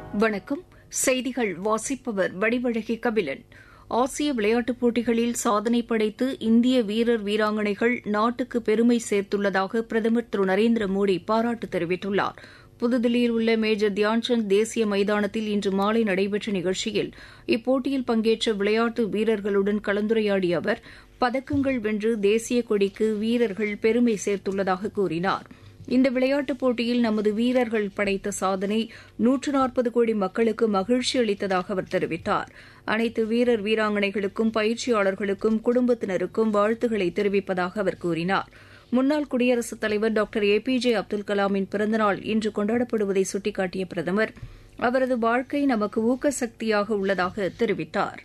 வணக்கம் செய்திகள் வாசிப்பவர் வடிவழகி கபிலன் ஆசிய விளையாட்டுப் போட்டிகளில் சாதனை படைத்து இந்திய வீரர் வீராங்கனைகள் நாட்டுக்கு பெருமை சேர்த்துள்ளதாக பிரதமர் திரு நரேந்திர மோடி பாராட்டு தெரிவித்துள்ளார் புதுதில்லியில் உள்ள மேஜர் தியான்சந்த் தேசிய மைதானத்தில் இன்று மாலை நடைபெற்ற நிகழ்ச்சியில் இப்போட்டியில் பங்கேற்ற விளையாட்டு வீரர்களுடன் கலந்துரையாடிய அவர் பதக்கங்கள் வென்று தேசிய கொடிக்கு வீரர்கள் பெருமை சேர்த்துள்ளதாக கூறினார் இந்த விளையாட்டுப் போட்டியில் நமது வீரர்கள் படைத்த சாதனை நூற்று நாற்பது கோடி மக்களுக்கு மகிழ்ச்சி அளித்ததாக அவர் தெரிவித்தார் அனைத்து வீரர் வீராங்கனைகளுக்கும் பயிற்சியாளர்களுக்கும் குடும்பத்தினருக்கும் வாழ்த்துக்களை தெரிவிப்பதாக அவர் கூறினார் முன்னாள் குடியரசுத் தலைவர் doctor A P J Abdul கலாமின் பிறந்தநாள் இன்று கொண்டாடப்படுவதை சுட்டிக்காட்டிய பிரதமர் அவரது வாழ்க்கை நமக்கு ஊக்க சக்தியாக உள்ளதாக தெரிவித்தார்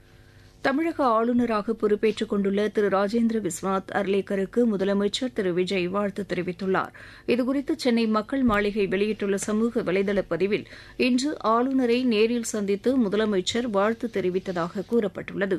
தமிழக ஆளுநராக பொறுப்பேற்றுக் கொண்டுள்ள திரு ராஜேந்திர விஸ்வநாத் அர்லேக்கருக்கு முதலமைச்சர் திரு விஜய் வாழ்த்து தெரிவித்துள்ளார் இதுகுறித்து சென்னை மக்கள் மாளிகை வெளியிட்டுள்ள சமூக வலைதள பதிவில் இன்று ஆளுநரை நேரில் சந்தித்து முதலமைச்சர் வாழ்த்து தெரிவித்ததாக கூறப்பட்டுள்ளது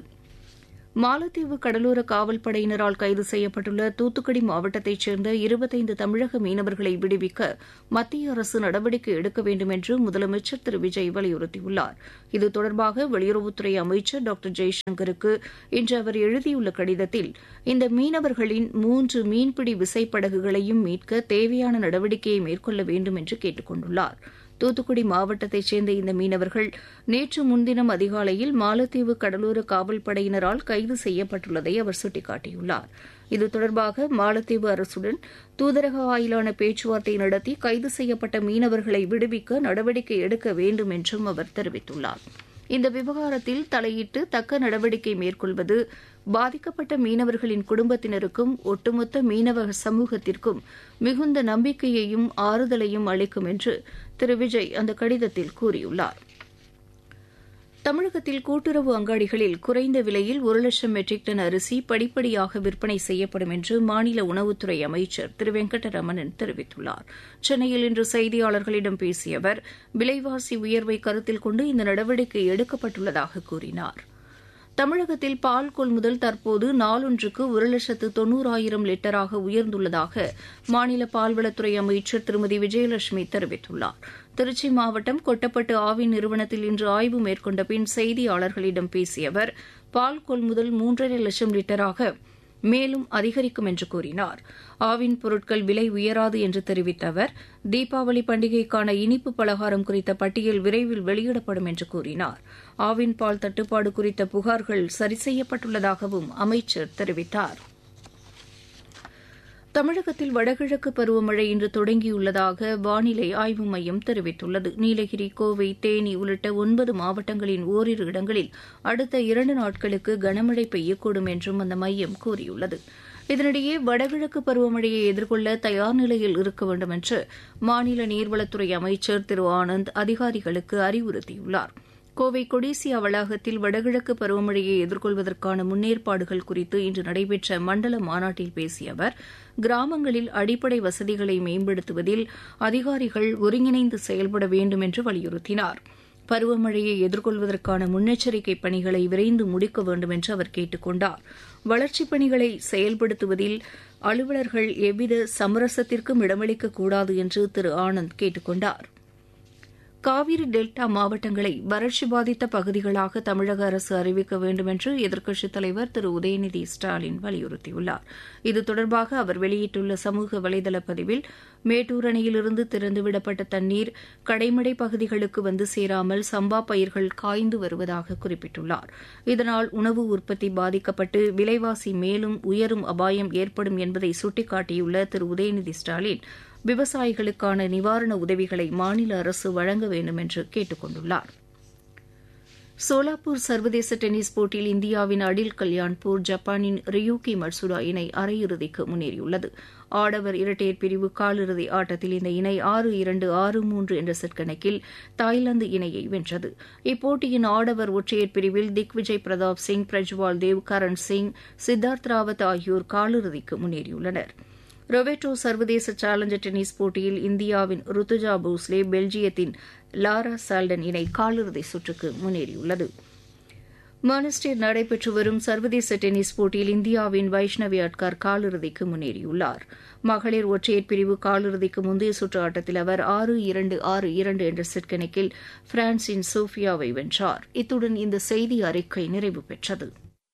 மாலத்தீவு கடலோர காவல்படையினரால் கைது செய்யப்பட்டுள்ள தூத்துக்குடி மாவட்டத்தைச் சேர்ந்த இருபத்தைந்து தமிழக மீனவர்களை விடுவிக்க மத்திய அரசு நடவடிக்கை எடுக்க வேண்டும் என்று முதலமைச்சர் திரு விஜய் வலியுறுத்தியுள்ளார் இது தொடர்பாக வெளியுறவுத்துறை அமைச்சர் டாக்டர் ஜெய்சங்கருக்கு இன்று அவர் எழுதியுள்ள கடிதத்தில் இந்த மீனவர்களின் மூன்று மீன்பிடி விசைப்படகுகளையும் மீட்க தேவையான நடவடிக்கையை மேற்கொள்ள வேண்டும் என்று கேட்டுக் கொண்டுள்ளாா் தூத்துக்குடி மாவட்டத்தைச் சேர்ந்த இந்த மீனவர்கள் நேற்று முன்தினம் அதிகாலையில் மாலத்தீவு கடலோர காவல்படையினரால் கைது செய்யப்பட்டுள்ளதை அவர் சுட்டிக்காட்டியுள்ளார் இது தொடர்பாக மாலத்தீவு அரசுடன் தூதரக வாயிலான பேச்சுவார்த்தை நடத்தி கைது செய்யப்பட்ட மீனவர்களை விடுவிக்க நடவடிக்கை எடுக்க வேண்டும் என்றும் அவர் தெரிவித்துள்ளார் இந்த விவகாரத்தில் தலையிட்டு தக்க நடவடிக்கை மேற்கொள்வது பாதிக்கப்பட்ட மீனவர்களின் குடும்பத்தினருக்கும் ஒட்டுமொத்த மீனவ சமூகத்திற்கும் மிகுந்த நம்பிக்கையையும் ஆறுதலையும் அளிக்கும் என்று திரு விஜய் அந்த கடிதத்தில் கூறியுள்ளார் தமிழகத்தில் கூட்டுறவு அங்காடிகளில் குறைந்த விலையில் ஒரு லட்சம் மெட்ரிக் டன் அரிசி படிப்படியாக விற்பனை செய்யப்படும் என்று மாநில உணவுத்துறை அமைச்சர் திரு வெங்கடரமணன் தெரிவித்துள்ளார் சென்னையில் இன்று செய்தியாளர்களிடம் பேசிய அவர் விலைவாசி உயர்வை கருத்தில் கொண்டு இந்த நடவடிக்கை எடுக்கப்பட்டுள்ளதாக கூறினாா் தமிழகத்தில் பால் கொள்முதல் தற்போது நாளொன்றுக்கு ஒரு லட்சத்து தொன்னூறாயிரம் லிட்டராக உயர்ந்துள்ளதாக மாநில பால்வளத்துறை அமைச்சர் திருமதி விஜயலட்சுமி தெரிவித்துள்ளார் திருச்சி மாவட்டம் கொட்டப்பட்டு ஆவின் நிறுவனத்தில் இன்று ஆய்வு மேற்கொண்ட பின் செய்தியாளர்களிடம் பேசிய அவர் பால் கொள்முதல் மூன்றரை லட்சம் லிட்டராக மேலும் அதிகரிக்கும் என்று கூறினார் ஆவின் பொருட்கள் விலை உயராது என்று தெரிவித்த அவர் தீபாவளி பண்டிகைக்கான இனிப்பு பலகாரம் குறித்த பட்டியல் விரைவில் வெளியிடப்படும் என்று கூறினார் ஆவின் பால் தட்டுப்பாடு குறித்த புகார்கள் சரி செய்யப்பட்டுள்ளதாகவும் அமைச்சர் தெரிவித்தாா் தமிழகத்தில் வடகிழக்கு பருவமழை இன்று தொடங்கியுள்ளதாக வானிலை ஆய்வு மையம் தெரிவித்துள்ளது நீலகிரி கோவை தேனி உள்ளிட்ட ஒன்பது மாவட்டங்களின் ஓரிரு இடங்களில் அடுத்த இரண்டு நாட்களுக்கு கனமழை பெய்யக்கூடும் என்றும் அந்த மையம் கூறியுள்ளது இதனிடையே வடகிழக்கு பருவமழையை எதிர்கொள்ள தயார் நிலையில் இருக்க வேண்டும் என்று மாநில நீர்வளத்துறை அமைச்சர் திரு ஆனந்த் அதிகாரிகளுக்கு அறிவுறுத்தியுள்ளாா் கோவை கொடிசியா வளாகத்தில் வடகிழக்கு பருவமழையை எதிர்கொள்வதற்கான முன்னேற்பாடுகள் குறித்து இன்று நடைபெற்ற மண்டல மாநாட்டில் பேசிய அவர் கிராமங்களில் அடிப்படை வசதிகளை மேம்படுத்துவதில் அதிகாரிகள் ஒருங்கிணைந்து செயல்பட வேண்டும் என்று வலியுறுத்தினார் பருவமழையை எதிர்கொள்வதற்கான முன்னெச்சரிக்கை பணிகளை விரைந்து முடிக்க வேண்டும் என்று அவர் கேட்டுக் கொண்டார் வளர்ச்சிப் பணிகளை செயல்படுத்துவதில் அலுவலர்கள் எவ்வித சமரசத்திற்கும் இடமளிக்கக்கூடாது என்று திரு ஆனந்த் கேட்டுக் கொண்டாா் காவிரி டெல்டா மாவட்டங்களை வறட்சி பாதித்த பகுதிகளாக தமிழக அரசு அறிவிக்க வேண்டும் என்று எதிர்க்கட்சித் தலைவர் திரு உதயநிதி ஸ்டாலின் வலியுறுத்தியுள்ளார் இது தொடர்பாக அவர் வெளியிட்டுள்ள சமூக வலைதள பதிவில் மேட்டூர் அணையிலிருந்து திறந்துவிடப்பட்ட தண்ணீர் கடைமடை பகுதிகளுக்கு வந்து சேராமல் சம்பா பயிர்கள் காய்ந்து வருவதாக குறிப்பிட்டுள்ளார் இதனால் உணவு உற்பத்தி பாதிக்கப்பட்டு விலைவாசி மேலும் உயரும் அபாயம் ஏற்படும் என்பதை சுட்டிக்காட்டியுள்ள திரு உதயநிதி ஸ்டாலின் விவசாயிகளுக்கான நிவாரண உதவிகளை மாநில அரசு வழங்க வேண்டும் என்று கேட்டுக் கொண்டுள்ளார் சோலாப்பூர் சர்வதேச டென்னிஸ் போட்டியில் இந்தியாவின் அடில் கல்யாண்பூர் ஜப்பானின் ரியூகி மட்சுடா இணை அரையிறுதிக்கு முன்னேறியுள்ளது ஆடவர் இரட்டையர் பிரிவு காலிறுதி ஆட்டத்தில் இந்த இணை ஆறு இரண்டு ஆறு மூன்று என்ற செட் கணக்கில் தாய்லாந்து இணையை வென்றது இப்போட்டியின் ஆடவர் ஒற்றையர் பிரிவில் திக்விஜய் பிரதாப் சிங் பிரஜ்வால் தேவ் கரண் சிங் சித்தார்த் ராவத் ஆகியோர் காலிறுதிக்கு முன்னேறியுள்ளனா் ரொபேட்டோ சர்வதேச சேலஞ்சர் டென்னிஸ் போட்டியில் இந்தியாவின் ருத்துஜா போஸ்லே பெல்ஜியத்தின் லாரா சால்டன் இணை காலிறுதி சுற்றுக்கு முன்னேறியுள்ளது மானஸ்டர் நடைபெற்று வரும் சர்வதேச டென்னிஸ் போட்டியில் இந்தியாவின் வைஷ்ணவி அட்கார் காலிறுதிக்கு முன்னேறியுள்ளார் மகளிர் ஒற்றையர் பிரிவு காலிறுதிக்கு முந்தைய சுற்று ஆட்டத்தில் அவர் ஆறு இரண்டு ஆறு இரண்டு என்ற செட் கணக்கில் பிரான்சின் சோஃபியாவை வென்றார் இத்துடன் இந்த செய்தி அறிக்கை நிறைவு பெற்றது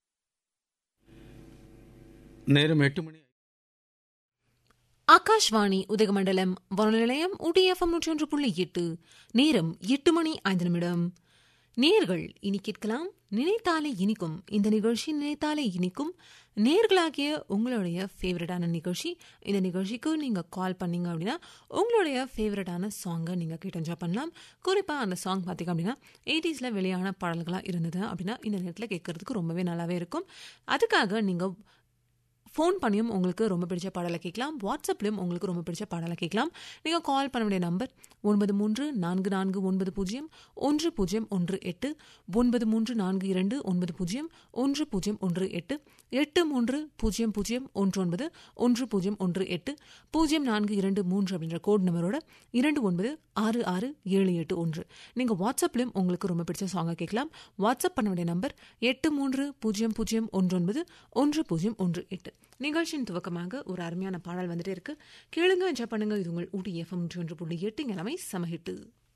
நேரம் எட்டு மணி ஆகாஷ்வாணி உதகமண்டலம் வானொலி நிலையம் உடிஎஃப்எம் நூற்றி ஒன்று புள்ளி எட்டு நேரம் எட்டு மணி ஐந்து நிமிடம் நேர்கள் இனி கேட்கலாம் நினைத்தாலே இனிக்கும் இந்த நிகழ்ச்சி நினைத்தாலே இனிக்கும் நேர்களாகிய உங்களுடைய ஃபேவரட்டான நிகழ்ச்சி இந்த நிகழ்ச்சிக்கு நீங்கள் கால் பண்ணீங்க அப்படின்னா உங்களுடைய ஃபேவரட்டான சாங்கை நீங்கள் கேட்டு என்ஜாய் பண்ணலாம் குறிப்பாக அந்த சாங் பார்த்தீங்க அப்படின்னா எயிட்டிஸில் வெளியான பாடல்களாக இருந்தது அப்படின்னா இந்த நேரத்தில் கேட்கறதுக்கு ரொம்பவே நல்லாவே இருக்கும் அதுக்காக நீங்கள் ஃபோன் பண்ணியும் உங்களுக்கு ரொம்ப பிடிச்ச பாடலை கேட்கலாம் வாட்ஸ்அப்லையும் உங்களுக்கு ரொம்ப பிடிச்ச பாடலை கேட்கலாம் நீங்கள் கால் பண்ண வேண்டிய நம்பர் ஒன்பது மூன்று நான்கு நான்கு ஒன்பது பூஜ்ஜியம் ஒன்று பூஜ்ஜியம் ஒன்று எட்டு ஒன்பது மூன்று நான்கு இரண்டு ஒன்பது பூஜ்ஜியம் ஒன்று பூஜ்ஜியம் ஒன்று எட்டு எட்டு மூன்று பூஜ்ஜியம் பூஜ்ஜியம் ஒன்று ஒன்பது ஒன்று பூஜ்ஜியம் ஒன்று எட்டு பூஜ்ஜியம் நான்கு இரண்டு மூன்று அப்படின்ற கோட் நம்பரோட இரண்டு ஒன்பது ஆறு ஆறு ஏழு எட்டு ஒன்று நீங்கள் வாட்ஸ்அப்லையும் உங்களுக்கு ரொம்ப பிடிச்ச சாங்கை கேட்கலாம் வாட்ஸ்அப் பண்ண வேண்டிய நம்பர் எட்டு மூன்று பூஜ்ஜியம் பூஜ்ஜியம் ஒன்று ஒன்பது ஒன்று பூஜ்ஜியம் ஒன்று எட்டு நிகழ்ச்சியின் துவக்கமாக ஒரு அருமையான பாடல் வந்துட்டே இருக்கு கேளுங்க என்ஜாய் பண்ணுங்க இது உங்கள் ஊட்டி எஃப்எம் ஒன்று புள்ளி எட்டு இங்கே எல்லாமே சமஹிட்டு